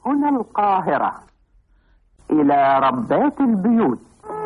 هنا القاهرة إلى ربات البيوت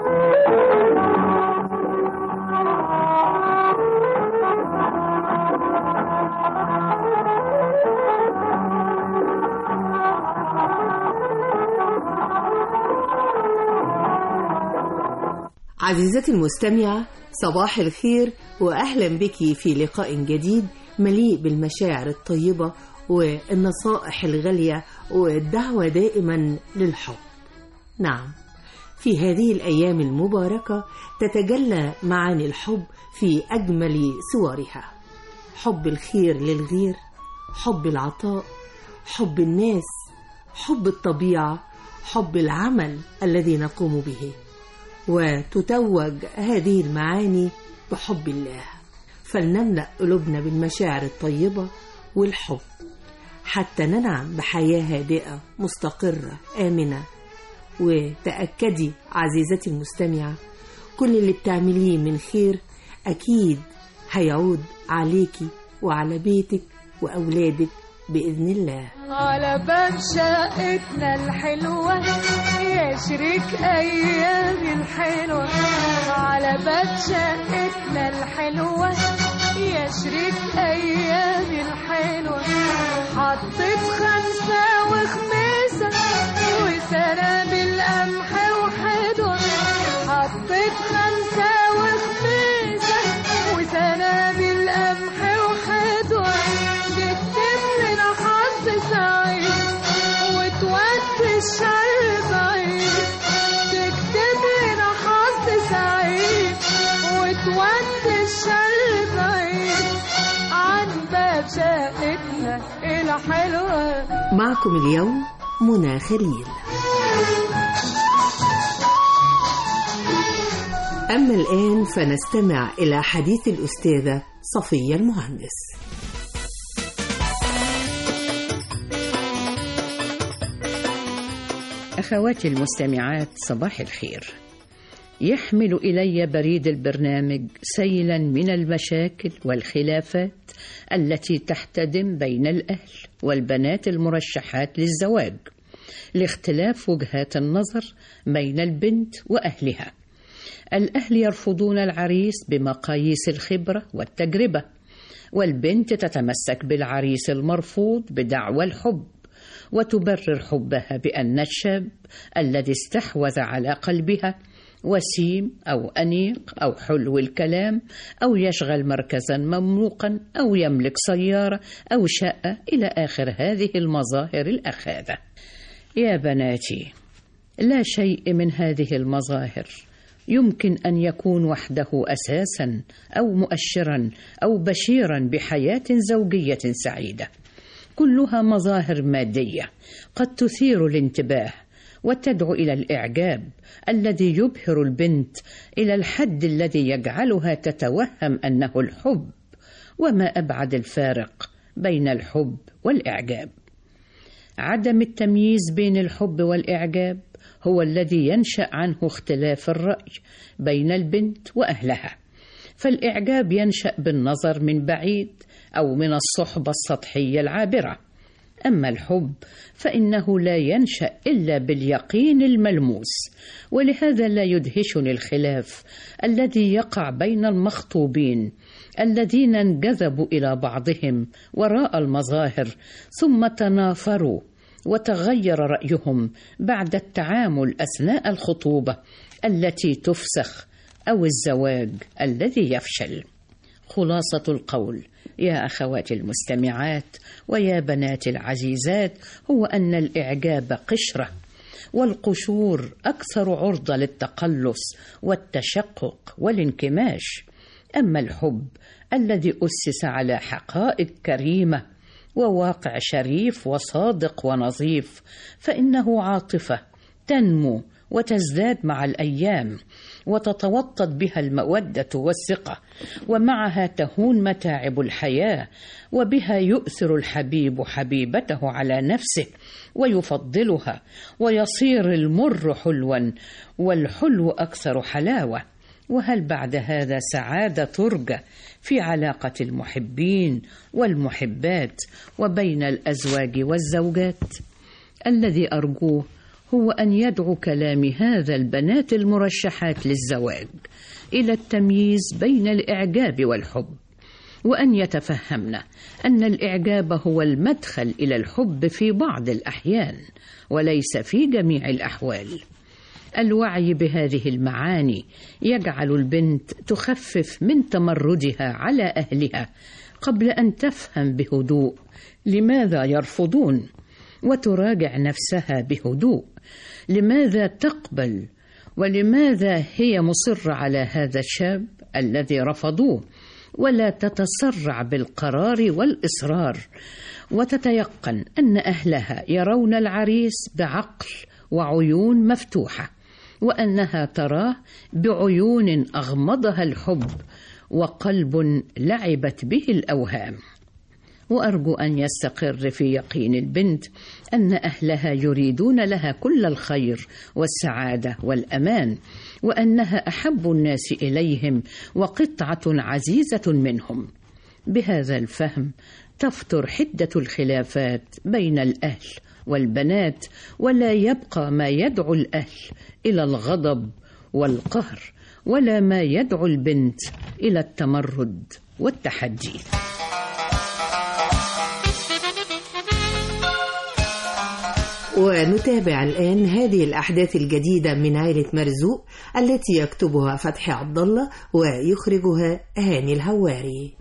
عزيزتي المستمعة صباح الخير وأهلا بك في لقاء جديد مليء بالمشاعر الطيبة والنصائح الغالية والدعوة دائما للحب نعم في هذه الأيام المباركة تتجلى معاني الحب في أجمل صورها حب الخير للغير حب العطاء حب الناس حب الطبيعة حب العمل الذي نقوم به وتتوج هذه المعاني بحب الله فلنملأ قلوبنا بالمشاعر الطيبة والحب حتى ننعم بحياة هادئة مستقرة آمنة وتأكدي عزيزتي المستمعة كل اللي بتعمليه من خير أكيد هيعود عليكي وعلى بيتك وأولادك بإذن الله على باب شقتنا الحلوة يا شريك أيامي الحلوة على باب شقتنا الحلوة يا شريك أيامي الحلوة حطيت خمسة وخميسة وسنابل قمح وحدوة حطيت خمسة وخميسة وسنابل قمح وحدوة جبت لنا حظ سعيد وتودي الشر بعيد تكتب لنا حظ سعيد وتودي الشر بعيد عن باب شقتنا الحلوة معكم اليوم منى خليل أما الآن فنستمع إلى حديث الأستاذة صفية المهندس أخواتي المستمعات صباح الخير يحمل إلي بريد البرنامج سيلا من المشاكل والخلافات التي تحتدم بين الأهل والبنات المرشحات للزواج لاختلاف وجهات النظر بين البنت وأهلها الأهل يرفضون العريس بمقاييس الخبرة والتجربة والبنت تتمسك بالعريس المرفوض بدعوى الحب وتبرر حبها بأن الشاب الذي استحوذ على قلبها وسيم أو أنيق أو حلو الكلام أو يشغل مركزا مملوقا أو يملك سيارة أو شقة إلى آخر هذه المظاهر الأخاذة يا بناتي لا شيء من هذه المظاهر يمكن أن يكون وحده أساسا أو مؤشرا أو بشيرا بحياة زوجية سعيدة كلها مظاهر مادية قد تثير الانتباه وتدعو إلى الإعجاب الذي يبهر البنت إلى الحد الذي يجعلها تتوهم أنه الحب وما أبعد الفارق بين الحب والإعجاب عدم التمييز بين الحب والإعجاب هو الذي ينشأ عنه اختلاف الرأي بين البنت وأهلها فالإعجاب ينشأ بالنظر من بعيد أو من الصحبة السطحية العابرة أما الحب فإنه لا ينشأ إلا باليقين الملموس ولهذا لا يدهشني الخلاف الذي يقع بين المخطوبين الذين انجذبوا إلى بعضهم وراء المظاهر ثم تنافروا وتغير رأيهم بعد التعامل أثناء الخطوبة التي تفسخ أو الزواج الذي يفشل خلاصة القول يا أخواتي المستمعات ويا بناتي العزيزات هو أن الإعجاب قشرة والقشور أكثر عرضة للتقلص والتشقق والانكماش أما الحب الذي أسس على حقائق كريمة وواقع شريف وصادق ونظيف فإنه عاطفة تنمو وتزداد مع الأيام وتتوطد بها المودة والثقة ومعها تهون متاعب الحياة وبها يؤثر الحبيب حبيبته على نفسه ويفضلها ويصير المر حلوا والحلو أكثر حلاوة وهل بعد هذا سعادة ترجى في علاقة المحبين والمحبات وبين الأزواج والزوجات؟ الذي أرجوه هو أن يدعو كلام هذا البنات المرشحات للزواج إلى التمييز بين الإعجاب والحب وأن يتفهمن أن الإعجاب هو المدخل إلى الحب في بعض الأحيان وليس في جميع الأحوال الوعي بهذه المعاني يجعل البنت تخفف من تمردها على أهلها قبل أن تفهم بهدوء لماذا يرفضون وتراجع نفسها بهدوء لماذا تقبل ولماذا هي مصرة على هذا الشاب الذي رفضوه ولا تتسرع بالقرار والإصرار وتتيقن أن أهلها يرون العريس بعقل وعيون مفتوحة وأنها تراه بعيون أغمضها الحب وقلب لعبت به الأوهام وأرجو أن يستقر في يقين البنت أن أهلها يريدون لها كل الخير والسعادة والأمان وأنها أحب الناس إليهم وقطعة عزيزة منهم بهذا الفهم تفتر حدة الخلافات بين الأهل والبنات ولا يبقى ما يدعو الأهل إلى الغضب والقهر ولا ما يدعو البنت إلى التمرد والتحدي ونتابع الآن هذه الأحداث الجديدة من عائلة مرزوق التي يكتبها فتحي عبد الله ويخرجها هاني الهواري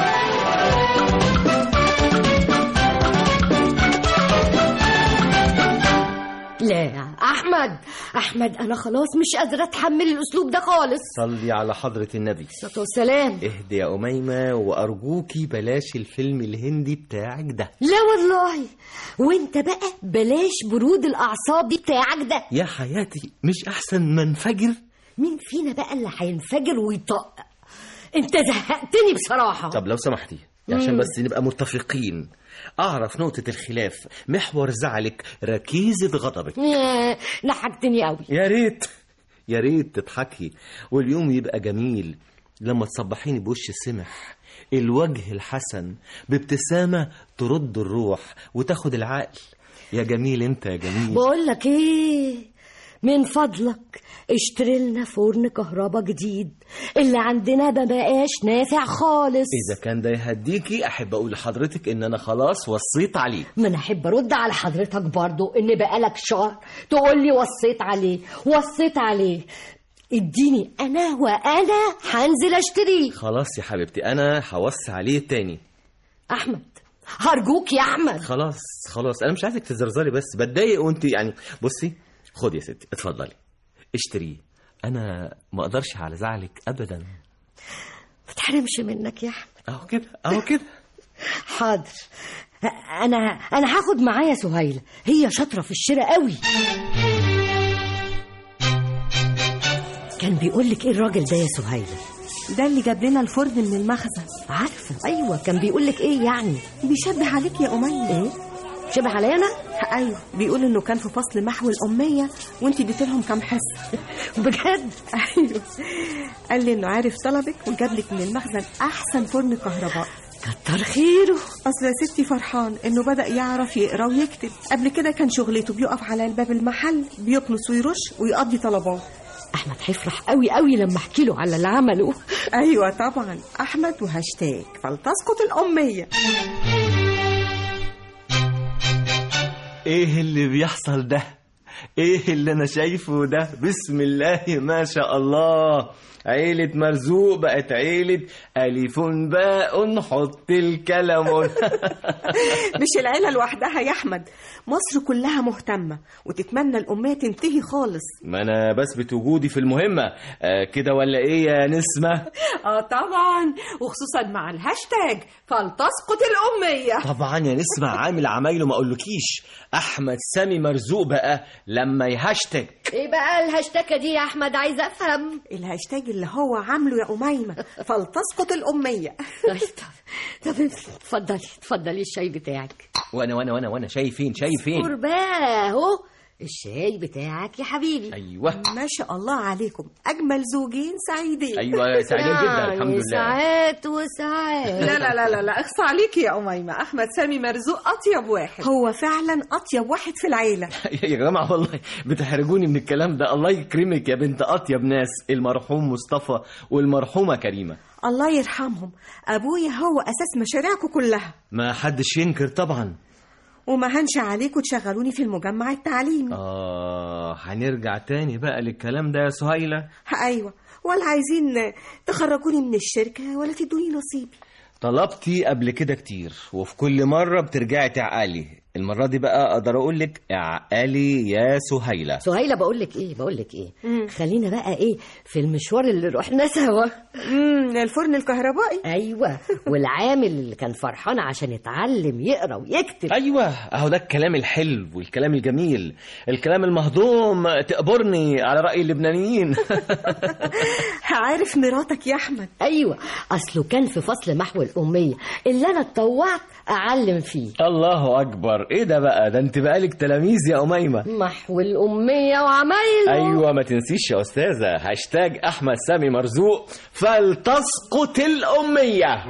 لا احمد احمد انا خلاص مش قادره اتحمل الاسلوب ده خالص صلي على حضرة النبي الصلاه والسلام اهدي يا أميمة وأرجوكي بلاش الفيلم الهندي بتاعك ده لا والله وانت بقى بلاش برود الاعصاب دي بتاعك ده يا حياتي مش أحسن ما انفجر مين فينا بقى اللي هينفجر ويطق انت زهقتني بصراحه طب لو سمحتي عشان بس نبقى متفقين أعرف نقطة الخلاف محور زعلك ركيزة غضبك ياه، ضحكتني قوي يا ريت يا ريت تضحكي واليوم يبقى جميل لما تصبحيني بوش سمح الوجه الحسن بابتسامة ترد الروح وتاخد العقل يا جميل انت يا جميل بقول لك ايه من فضلك اشتري لنا فرن كهرباء جديد اللي عندنا ما بقاش نافع خالص إذا كان ده يهديكي أحب أقول لحضرتك إن أنا خلاص وصيت عليه ما انا احب ارد على حضرتك برضو ان بقالك شهر تقول لي وصيت عليه وصيت عليه اديني انا وانا هنزل اشتريه خلاص يا حبيبتي أنا هوصي عليه تاني احمد هرجوك يا احمد خلاص خلاص أنا مش عايزك تزرزري بس بتضايق وأنت يعني بصي خدي يا ستي اتفضلي اشتريه أنا ما أقدرش على زعلك أبدا ما تحرمش منك يا احمد أهو كده أهو كده حاضر انا انا هاخد معايا سهيله هي شاطره في الشراء قوي كان بيقول لك ايه الراجل ده يا سهيله ده اللي جاب لنا الفرن من المخزن عارفه ايوه كان بيقول لك ايه يعني بيشبه عليك يا أمية ايه شبه عليا انا ايوه بيقول انه كان في فصل محو الأمية وانت اديت لهم كام حصة بجد ايوه قال لي انه عارف طلبك وجاب لك من المخزن احسن فرن كهرباء كتر خيره اصل يا ستي فرحان انه بدأ يعرف يقرا ويكتب قبل كده كان شغلته بيقف على الباب المحل بيكنس ويرش ويقضي طلبات احمد هيفرح قوي قوي لما احكي له على اللي عمله ايوه طبعا احمد وهاشتاج فلتسقط الأمية إيه اللي بيحصل ده إيه اللي أنا شايفه ده بسم الله ما شاء الله عيلة مرزوق بقت عيلة ألف باء حط الكلم مش العيلة لوحدها يا أحمد مصر كلها مهتمة وتتمنى الأمية تنتهي خالص ما أنا بثبت وجودي في المهمة آه كده ولا إيه يا نسمة اه طبعا وخصوصا مع الهاشتاج فلتسقط الأمية طبعا يا نسمة عامل عمايله ما أقولكيش أحمد سامي مرزوق بقى لما يهاشتاج ايه بقى الهاشتاكه دي يا احمد عايزه افهم الهاشتاج اللي هو عامله يا أميمة فلتسقط الأمية طيب طب طب اتفضلي اتفضلي الشاي بتاعك وأنا وأنا وأنا وأنا شايفين شايفين اصبر بقى اهو الشاي بتاعك يا حبيبي ايوه ما شاء الله عليكم اجمل زوجين سعيدين ايوه سعيدين جدا الحمد يعني لله ساعات وساعات لا لا لا لا لا اخصى عليكي يا أميمة أحمد سامي مرزوق أطيب واحد هو فعلا اطيب واحد في العيله يا جماعه والله بتحرجوني من الكلام ده الله يكرمك يا بنت اطيب ناس المرحوم مصطفى والمرحومه كريمه الله يرحمهم ابويا هو اساس مشاريعكم كلها ما حدش ينكر طبعا وما هنش عليكم تشغلوني في المجمع التعليمي اه هنرجع تاني بقى للكلام ده يا سهيله ايوه ولا عايزين تخرجوني من الشركه ولا تدوني نصيبي طلبتي قبل كده كتير وفي كل مرة بترجعي تعقلي المرة دي بقى أقدر أقول لك اعقلي يا سهيلة سهيلة بقول لك ايه بقول لك ايه خلينا بقى ايه في المشوار اللي رحنا سوا امم الفرن الكهربائي ايوه والعامل اللي كان فرحان عشان يتعلم يقرا ويكتب أيوة أهو ده الكلام الحلو والكلام الجميل الكلام المهضوم تقبرني على رأي اللبنانيين عارف مراتك يا احمد ايوه اصله كان في فصل محو الاميه اللي انا اتطوعت اعلم فيه الله أكبر إيه ده بقى ده أنت بقالك تلاميذ يا أميمة محو الاميه وعمايله أيوة ما تنسيش يا أستاذة هاشتاج أحمد سامي مرزوق فلتسقط الأمية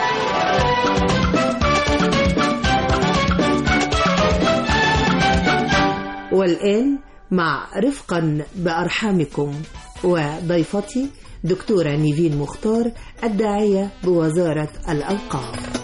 والآن مع رفقا بأرحامكم وضيفتي دكتورة نيفين مختار الداعية بوزارة الأوقاف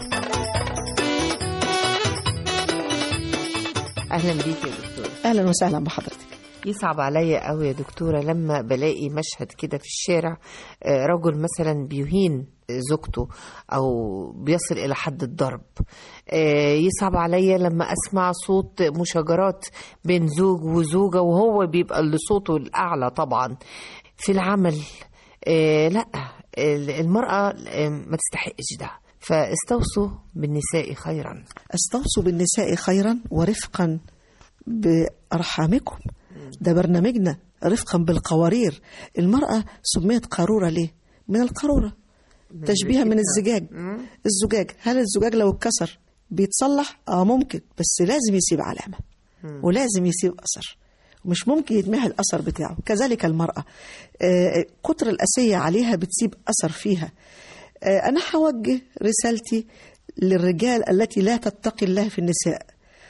اهلا بيك يا دكتور أهلا وسهلا بحضرتك يصعب عليا قوي يا دكتوره لما بلاقي مشهد كده في الشارع آه، رجل مثلا بيهين زوجته او بيصل الى حد الضرب آه، يصعب عليا لما اسمع صوت مشاجرات بين زوج وزوجه وهو بيبقى اللي صوته الاعلى طبعا في العمل آه، لا ال- المراه آه، ما تستحقش ده فاستوصوا بالنساء خيرا استوصوا بالنساء خيرا ورفقا بأرحامكم ده برنامجنا رفقا بالقوارير المرأة سميت قارورة ليه؟ من القارورة تشبيها من الزجاج الزجاج هل الزجاج لو اتكسر بيتصلح؟ اه ممكن بس لازم يسيب علامة ولازم يسيب أثر مش ممكن يتمحي الأثر بتاعه كذلك المرأة آه، كتر الأسية عليها بتسيب أثر فيها آه، أنا هوجه رسالتي للرجال التي لا تتقي الله في النساء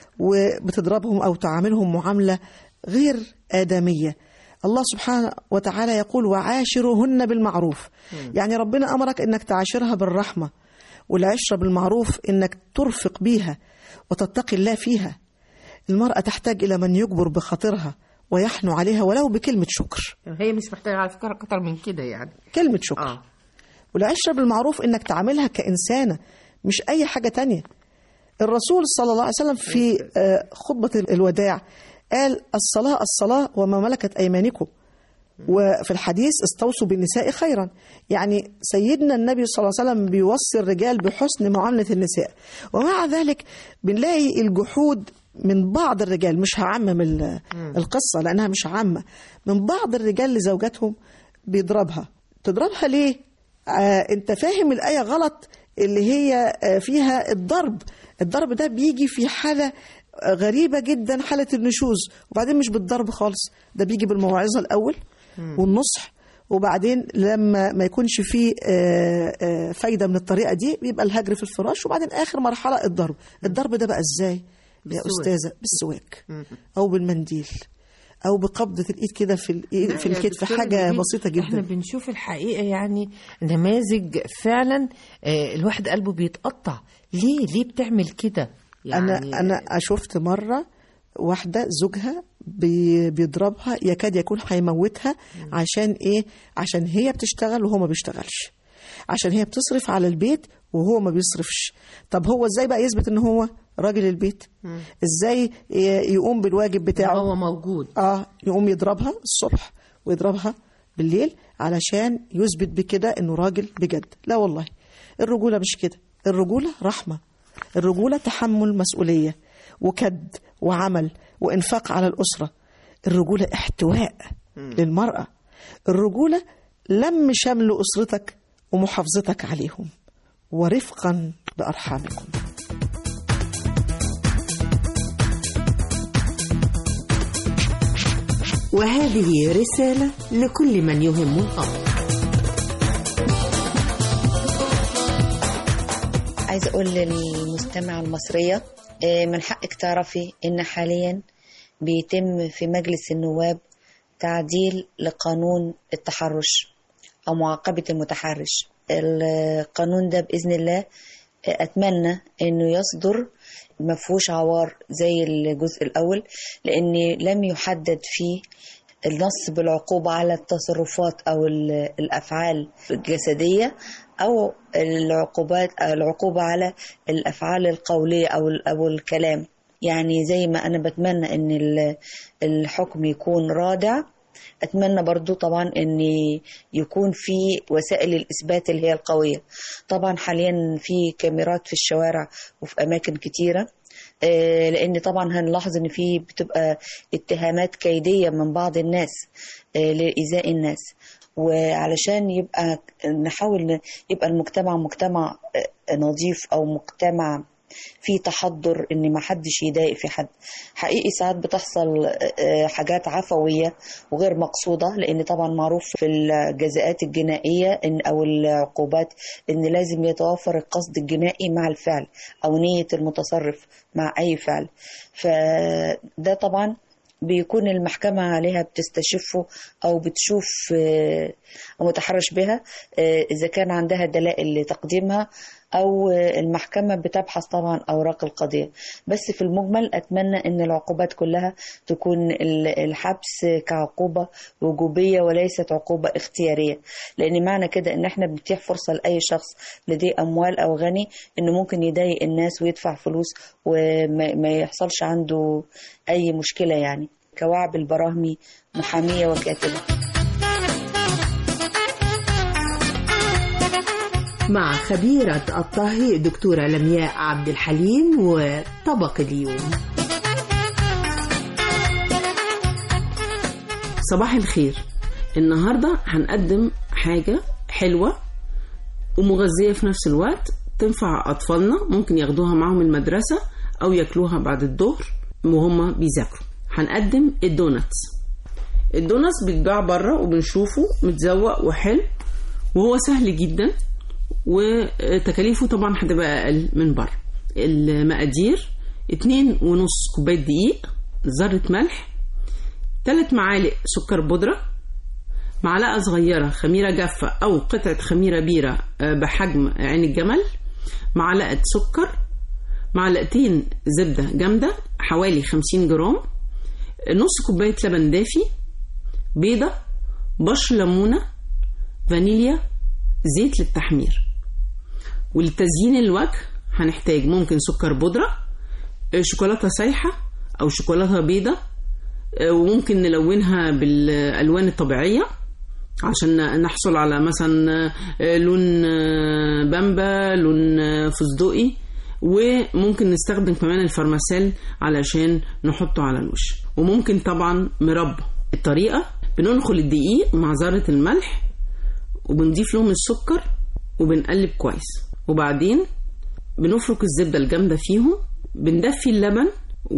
وبتضربهم أو تعاملهم معاملة غير آدمية الله سبحانه وتعالى يقول وعاشرهن بالمعروف يعني ربنا أمرك أنك تعاشرها بالرحمة والعشرة بالمعروف أنك ترفق بيها وتتقي الله فيها المرأة تحتاج إلى من يجبر بخاطرها ويحنو عليها ولو بكلمة شكر هي مش محتاجه على فكره اكتر من كده يعني كلمة شكر اه والعشرة بالمعروف إنك تعاملها كإنسانة مش أي حاجة تانية الرسول صلى الله عليه وسلم في آه، خطبة الوداع قال الصلاة الصلاة وما ملكت أيمانكم وفي الحديث استوصوا بالنساء خيرا يعني سيدنا النبي صلى الله عليه وسلم بيوصي الرجال بحسن معاملة النساء ومع ذلك بنلاقي الجحود من بعض الرجال مش هعمم ال- القصة لأنها مش عامة من بعض الرجال لزوجاتهم بيضربها تضربها ليه؟ آه انت فاهم الآية غلط اللي هي آه فيها الضرب الضرب ده بيجي في حالة آه، غريبة جدا حالة النشوز وبعدين مش بالضرب خالص ده بيجي بالموعظة الأول والنصح وبعدين لما ما يكونش فيه آه، آه، فايدة من الطريقة دي بيبقى الهجر في الفراش وبعدين آخر مرحلة الضرب الضرب ده بقى إزاي يا بالسواك. أستاذة بالسواك أو بالمنديل أو بقبضة الإيد كده في الإيد في يا الكتف دكتورة حاجة نبيل، بسيطة احنا جدا بنشوف الحقيقه يعني نماذج فعلا آه، الواحد قلبه بيتقطع ليه ليه بتعمل كده انا انا شفت مره واحده زوجها بي بيضربها يكاد يكون هيموتها عشان ايه عشان هي بتشتغل وهو ما بيشتغلش عشان هي بتصرف على البيت وهو ما بيصرفش طب هو ازاي بقى يثبت ان هو راجل البيت ازاي ي- يقوم بالواجب بتاعه هو موجود اه يقوم يضربها الصبح ويضربها بالليل علشان يثبت بكده انه راجل بجد لا والله الرجوله مش كده الرجوله رحمه الرجوله تحمل مسؤوليه وكد وعمل وانفاق على الاسره الرجوله احتواء للمراه الرجوله لم شمل اسرتك ومحافظتك عليهم ورفقا بارحامكم وهذه رسالة لكل من يهم الأمر عايزة أقول للمستمعة المصرية آه، من حقك تعرفي إن حاليا بيتم في مجلس النواب تعديل لقانون التحرش أو معاقبة المتحرش القانون ده بإذن الله آه، أتمنى إنه يصدر مفهوش عوار زي الجزء الأول لأن لم يحدد فيه النص بالعقوبة على التصرفات أو ال- الأفعال الجسدية أو العقوبات العقوبة على الأفعال القولية أو ال- أو الكلام يعني زي ما أنا بتمنى إن ال- الحكم يكون رادع أتمنى برضو طبعا أن يكون في وسائل الإثبات اللي هي القوية طبعا حاليا في كاميرات في الشوارع وفي أماكن كتيرة آه، لان طبعا هنلاحظ ان في بتبقى اتهامات كيديه من بعض الناس آه، لايذاء الناس وعلشان يبقى نحاول ن- يبقى المجتمع مجتمع آه، نظيف او مجتمع في تحضر ان ما حدش يضايق في حد حقيقي ساعات بتحصل آه، حاجات عفويه وغير مقصوده لان طبعا معروف في الجزاءات الجنائيه ان او العقوبات ان لازم يتوافر القصد الجنائي مع الفعل او نيه المتصرف مع اي فعل فده طبعا بيكون المحكمة عليها بتستشفه أو بتشوف آه، أو متحرش بها آه، إذا كان عندها دلائل لتقديمها أو آه، المحكمة بتبحث طبعا أوراق القضية بس في المجمل أتمنى أن العقوبات كلها تكون ال- الحبس كعقوبة وجوبية وليست عقوبة اختيارية لأن معنى كده أن احنا بنتيح فرصة لأي شخص لديه أموال أو غني أنه ممكن يضايق الناس ويدفع فلوس وما ما يحصلش عنده أي مشكلة يعني كوعب البراهمي محامية وكاتبة مع خبيرة الطهي دكتورة لمياء عبد الحليم وطبق اليوم صباح الخير النهاردة هنقدم حاجة حلوة ومغذية في نفس الوقت تنفع أطفالنا ممكن ياخدوها معهم المدرسة أو ياكلوها بعد الظهر وهم بيذاكروا هنقدم الدوناتس الدوناتس بيتباع بره وبنشوفه متزوق وحلو وهو سهل جدا وتكاليفه طبعا هتبقى أقل من بره المقادير اتنين ونص كوباية دقيق ذرة ملح ثلاث معالق سكر بودرة معلقة صغيرة خميرة جافة أو قطعة خميرة بيرة آه، بحجم عين الجمل معلقة سكر معلقتين زبدة جامدة حوالي 50 جرام نص كوباية لبن دافي بيضة بشر ليمونة فانيليا زيت للتحمير ولتزيين الوجه هنحتاج ممكن سكر بودرة آه، شوكولاتة سايحة أو شوكولاتة بيضة آه، وممكن نلونها بالألوان الطبيعية عشان نحصل على مثلا آه، لون آه، بامبا لون آه، فستقي وممكن نستخدم كمان الفرماسيل علشان نحطه على الوش وممكن طبعا مربى الطريقة بننخل الدقيق مع ذرة الملح وبنضيف لهم السكر وبنقلب كويس وبعدين بنفرك الزبدة الجامدة فيهم بندفي اللبن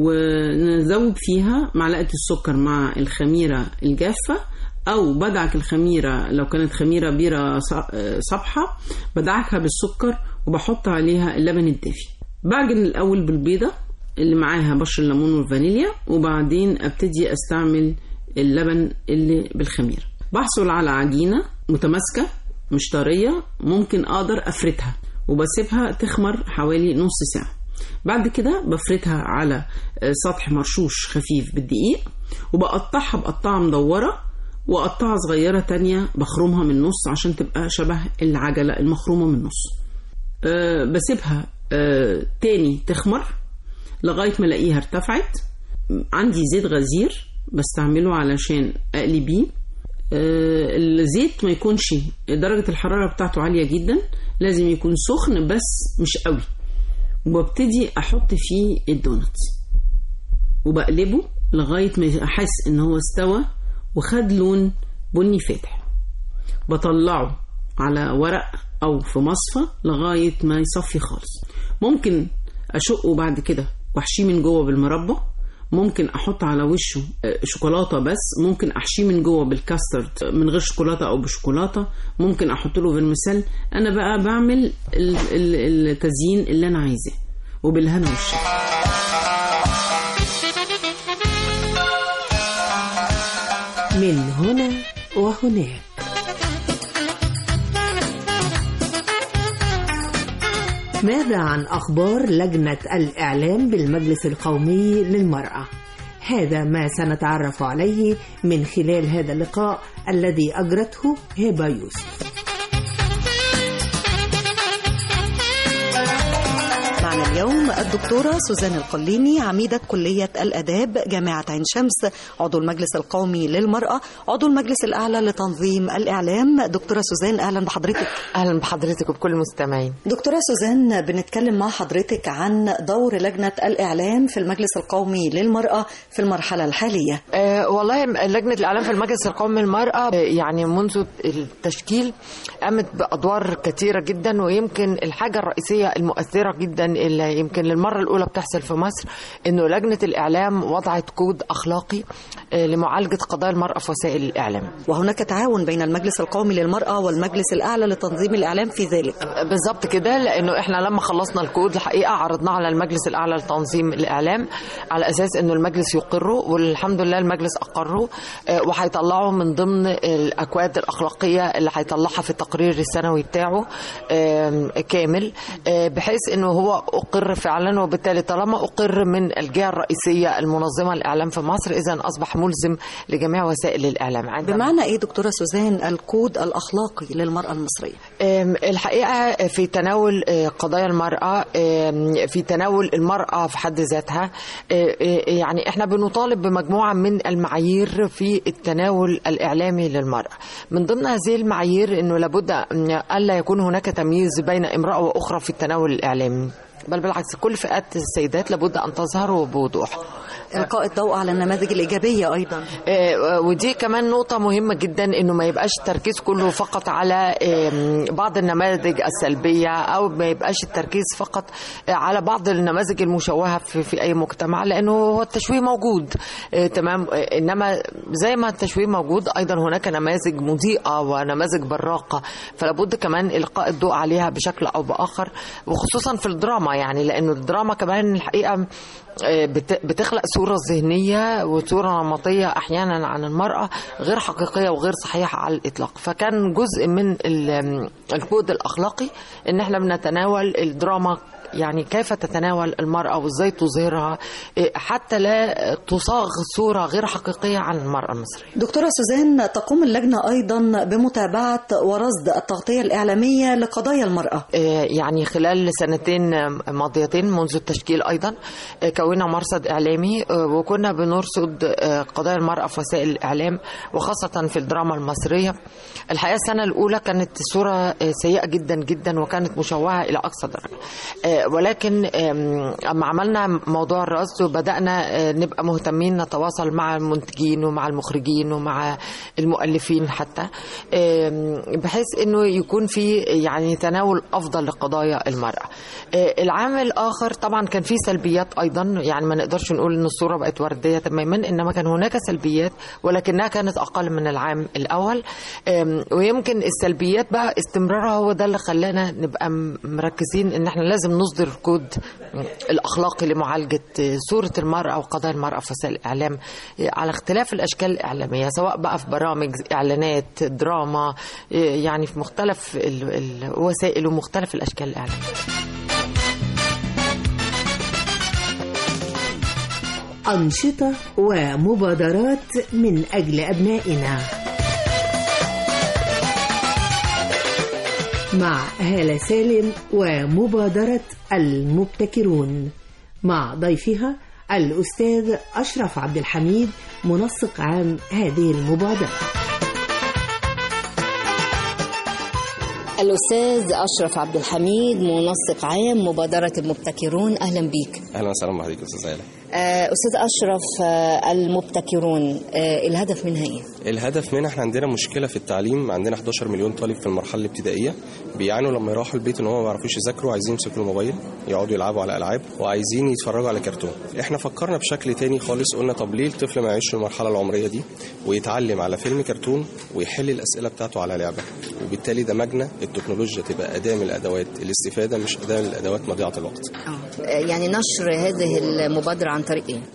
ونذوب فيها معلقة السكر مع الخميرة الجافة أو بدعك الخميرة لو كانت خميرة بيرة ص- صبحة بدعكها بالسكر وبحط عليها اللبن الدافي بعجن الأول بالبيضة اللي معاها بشر الليمون والفانيليا وبعدين أبتدي أستعمل اللبن اللي بالخميرة بحصل على عجينة متماسكة مش طرية ممكن أقدر أفردها وبسيبها تخمر حوالي نص ساعة بعد كده بفردها على آه، سطح مرشوش خفيف بالدقيق وبقطعها بقطعة مدورة وقطعة صغيرة تانية بخرمها من النص عشان تبقى شبه العجلة المخرومة من النص أه بسيبها أه تاني تخمر لغاية ما الاقيها ارتفعت عندي زيت غزير بستعمله علشان اقلي بيه أه الزيت ما يكونش درجة الحرارة بتاعته عالية جدا لازم يكون سخن بس مش قوي وببتدي احط فيه الدونتس وبقلبه لغاية ما احس ان هو استوى وخد لون بني فاتح بطلعه على ورق او في مصفى لغاية ما يصفي خالص ممكن اشقه بعد كده واحشيه من جوه بالمربى ممكن احط على وشه آه، شوكولاته بس ممكن احشيه من جوه بالكاسترد من غير شوكولاته او بشوكولاته ممكن احط له فيرميسيل انا بقى بعمل ال- ال- التزيين اللي انا عايزاه وبالهنا والشفا من هنا وهناك ماذا عن أخبار لجنة الإعلام بالمجلس القومي للمرأة؟ هذا ما سنتعرف عليه من خلال هذا اللقاء الذي أجرته هبة يوسف معنا اليوم الدكتورة سوزان القليني عميدة كلية الأداب جامعة عين شمس عضو المجلس القومي للمرأة عضو المجلس الأعلى لتنظيم الإعلام دكتورة سوزان أهلا بحضرتك اهلا بحضرتك وبكل المستمعين دكتورة سوزان بنتكلم مع حضرتك عن دور لجنة الإعلام في المجلس القومي للمرأة في المرحلة الحالية آه والله لجنة الإعلام في المجلس القومي للمرأة آه، يعني منذ التشكيل قامت بأدوار كثيرة جدا ويمكن الحاجة الرئيسية المؤثرة جدا اللي يمكن للمرة الأولى بتحصل في مصر إنه لجنة الإعلام وضعت كود أخلاقي آه، لمعالجة قضايا المرأة في وسائل الإعلام وهناك تعاون بين المجلس القومي للمرأة والمجلس الأعلى لتنظيم الإعلام في ذلك بالظبط كده لانه احنا لما خلصنا الكود الحقيقه عرضناه على المجلس الاعلى لتنظيم الاعلام على اساس انه المجلس يقره والحمد لله المجلس اقره آه، وهيطلعه من ضمن الاكواد الاخلاقيه اللي هيطلعها في التقرير السنوي بتاعه آم، كامل آه، بحيث انه هو اقر فعلا وبالتالي طالما اقر من الجهه الرئيسيه المنظمه الاعلام في مصر اذا اصبح ملزم لجميع وسائل الاعلام عندنا بمعنى إيه دكتورة سوزان الكود الأخلاقي للمرأة المصرية أم، الحقيقة في تناول آه، قضايا المرأة أم، في تناول المرأة في حد ذاتها آه، آه، يعني احنا بنطالب بمجموعة من المعايير في التناول الإعلامي للمرأة من ضمن هذه المعايير أنه لابد أن ألا يكون هناك تمييز بين امرأة وأخرى في التناول الإعلامي بل بالعكس كل فئات السيدات لابد أن تظهر بوضوح إلقاء الضوء على النماذج الإيجابية أيضا آه، ودي كمان نقطة مهمة جدا انه ما يبقاش التركيز كله فقط على آم، بعض النماذج السلبية او ما يبقاش التركيز فقط آه، على بعض النماذج المشوهة في, في اي مجتمع لانه هو التشويه موجود آه، تمام آه، انما زي ما التشويه موجود ايضا هناك نماذج مضيئة ونماذج براقة فلابد كمان القاء الضوء عليها بشكل او باخر وخصوصا في الدراما يعني لانه الدراما كمان الحقيقة آه، بت- بتخلق صورة ذهنية وصورة نمطية أحيانا عن المرأة غير حقيقية وغير صحيحة على الإطلاق فكان جزء من ال- الكود الأخلاقي إن إحنا بنتناول الدراما يعني كيف تتناول المرأة وإزاي تظهرها إيه، حتى لا تصاغ صورة غير حقيقية عن المرأة المصرية دكتورة سوزان تقوم اللجنة أيضا بمتابعة ورصد التغطية الإعلامية لقضايا المرأة إيه، يعني خلال سنتين ماضيتين منذ التشكيل أيضا إيه، كونا مرصد إعلامي إيه، وكنا بنرصد إيه، قضايا المرأة في وسائل الإعلام وخاصة في الدراما المصرية الحقيقة السنة الأولى كانت صورة إيه، سيئة جدا جدا وكانت مشوهة إلى أقصى درجة إيه، ولكن إيه، أما عملنا موضوع الرصد وبدأنا إيه، نبقى مهتمين نتواصل مع المنتجين ومع المخرجين ومع المؤلفين حتى إيه، بحيث انه يكون في يعني تناول افضل لقضايا المراه. إيه، العامل الاخر طبعا كان في سلبيات ايضا يعني ما نقدرش نقول ان الصوره بقت ورديه تماما انما كان هناك سلبيات ولكنها كانت اقل من العام الاول إيه، ويمكن السلبيات بقى استمرارها هو ده اللي خلانا نبقى م- مركزين ان احنا لازم نصدر الكود الاخلاقي لمعالجه صوره المراه وقضايا المراه في وسائل الاعلام على اختلاف الاشكال الاعلاميه سواء بقى في برامج اعلانات دراما يعني في مختلف ال- الوسائل ومختلف الاشكال الاعلاميه أنشطة ومبادرات من أجل أبنائنا مع هالة سالم ومبادرة المبتكرون مع ضيفها الأستاذ أشرف عبد الحميد منسق عام هذه المبادرة الأستاذ أشرف عبد الحميد منسق عام مبادرة المبتكرون أهلا بيك اهلا وسهلا بحضرتك يا استاذ هاله آه، أستاذ أشرف آه، المبتكرون آه، الهدف منها إيه؟ الهدف منها احنا عندنا مشكله في التعليم عندنا 11 مليون طالب في المرحله الابتدائيه بيعانوا لما يروحوا البيت ان هم ما بيعرفوش يذاكروا عايزين يمسكوا الموبايل يقعدوا يلعبوا على العاب وعايزين يتفرجوا على كرتون احنا فكرنا بشكل تاني خالص قلنا طب ليه الطفل ما يعيش المرحله العمريه دي ويتعلم على فيلم كرتون ويحل الاسئله بتاعته على لعبه وبالتالي دمجنا التكنولوجيا تبقى اداه من الادوات الاستفاده مش اداه من الادوات مضيعه الوقت آه، يعني نشر هذه المبادرة عن طريق إيه؟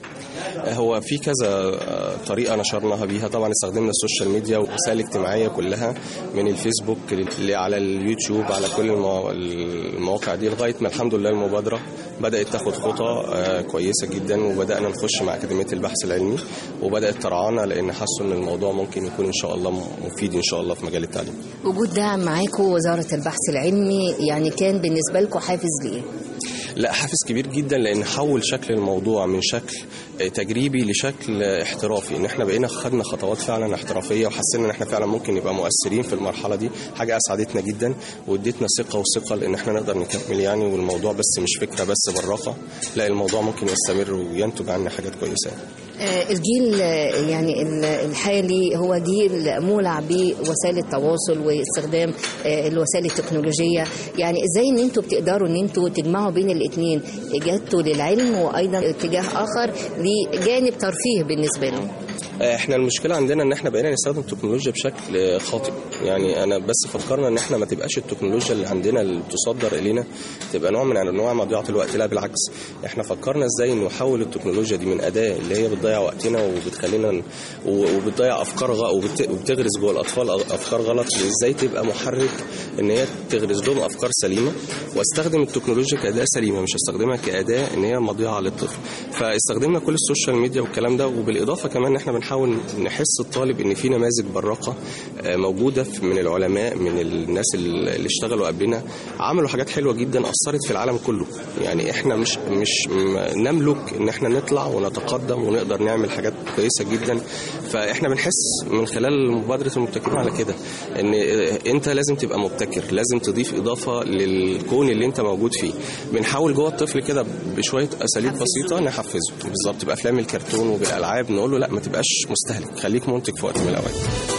هو في كذا آه، طريقة نشرناها بيها طبعا استخدمنا السوشيال ميديا والوسائل الاجتماعية كلها من الفيسبوك اللي على اليوتيوب على كل المو- المواقع دي لغاية ما الحمد لله المبادرة بدأت تاخد خطى آه، كويسة جدا وبدأنا نخش مع أكاديمية البحث العلمي وبدأت ترعانا لأن حسوا إن الموضوع ممكن يكون إن شاء الله مفيد إن شاء الله في مجال التعليم وجود دعم معاكم وزارة البحث العلمي يعني كان بالنسبة لكم حافز لإيه؟ لا حافز كبير جدا لان حول شكل الموضوع من شكل آه، تجريبي لشكل آه، احترافي ان احنا بقينا خدنا خطوات فعلا احترافيه وحسينا ان احنا فعلا ممكن نبقى مؤثرين في المرحله دي حاجه اسعدتنا جدا وادتنا ثقه وثقه لان احنا نقدر نكمل يعني والموضوع بس مش فكره بس بالراحه لا الموضوع ممكن يستمر وينتج عنه حاجات كويسه آه، الجيل آه، يعني ال- الحالي هو جيل مولع بوسائل التواصل واستخدام آه، الوسائل التكنولوجية يعني ازاي ان انتوا بتقدروا ان انتوا تجمعوا بين الاثنين اجابته للعلم وايضا اتجاه اخر لجانب ترفيه بالنسبة له احنا المشكله عندنا ان احنا بقينا نستخدم التكنولوجيا بشكل خاطئ يعني انا بس فكرنا ان احنا ما تبقاش التكنولوجيا اللي عندنا اللي بتصدر الينا تبقى نوع من انواع مضيعه الوقت لا بالعكس احنا فكرنا ازاي نحول التكنولوجيا دي من اداه اللي هي بتضيع وقتنا وبتخلينا ن- و- وبتضيع افكار غ... وبت... وبتغرس جوه الاطفال أ- افكار غلط ازاي تبقى محرك ان هي تغرس لهم افكار سليمه واستخدم التكنولوجيا كاداه سليمه مش استخدمها كاداه ان هي مضيعه للطفل فاستخدمنا كل السوشيال ميديا والكلام ده وبالاضافه كمان ان احنا بنحاول نحس الطالب ان في نماذج براقه آه، موجوده في- من العلماء من الناس اللي اشتغلوا قبلنا عملوا حاجات حلوه جدا اثرت في العالم كله يعني احنا مش مش م- نملك ان احنا نطلع ونتقدم ونقدر نعمل حاجات كويسه جدا فاحنا بنحس من خلال مبادره المبتكرين على كده ان آه، انت لازم تبقى مبتكر لازم تضيف اضافه للكون اللي انت موجود فيه بنحاول جوه الطفل كده بشويه اساليب بسيطه نحفزه بالظبط بافلام الكرتون وبالالعاب نقول له لا ما تبقاش مستهلك خليك منتج في وقت من الاوقات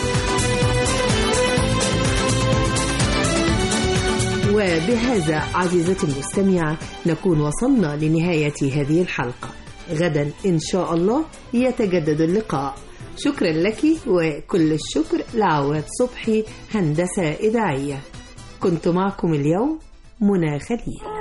وبهذا عزيزتي المستمعة نكون وصلنا لنهاية هذه الحلقة غدا إن شاء الله يتجدد اللقاء شكرا لك وكل الشكر لعواد صبحي هندسة إذاعية كنت معكم اليوم منى خليل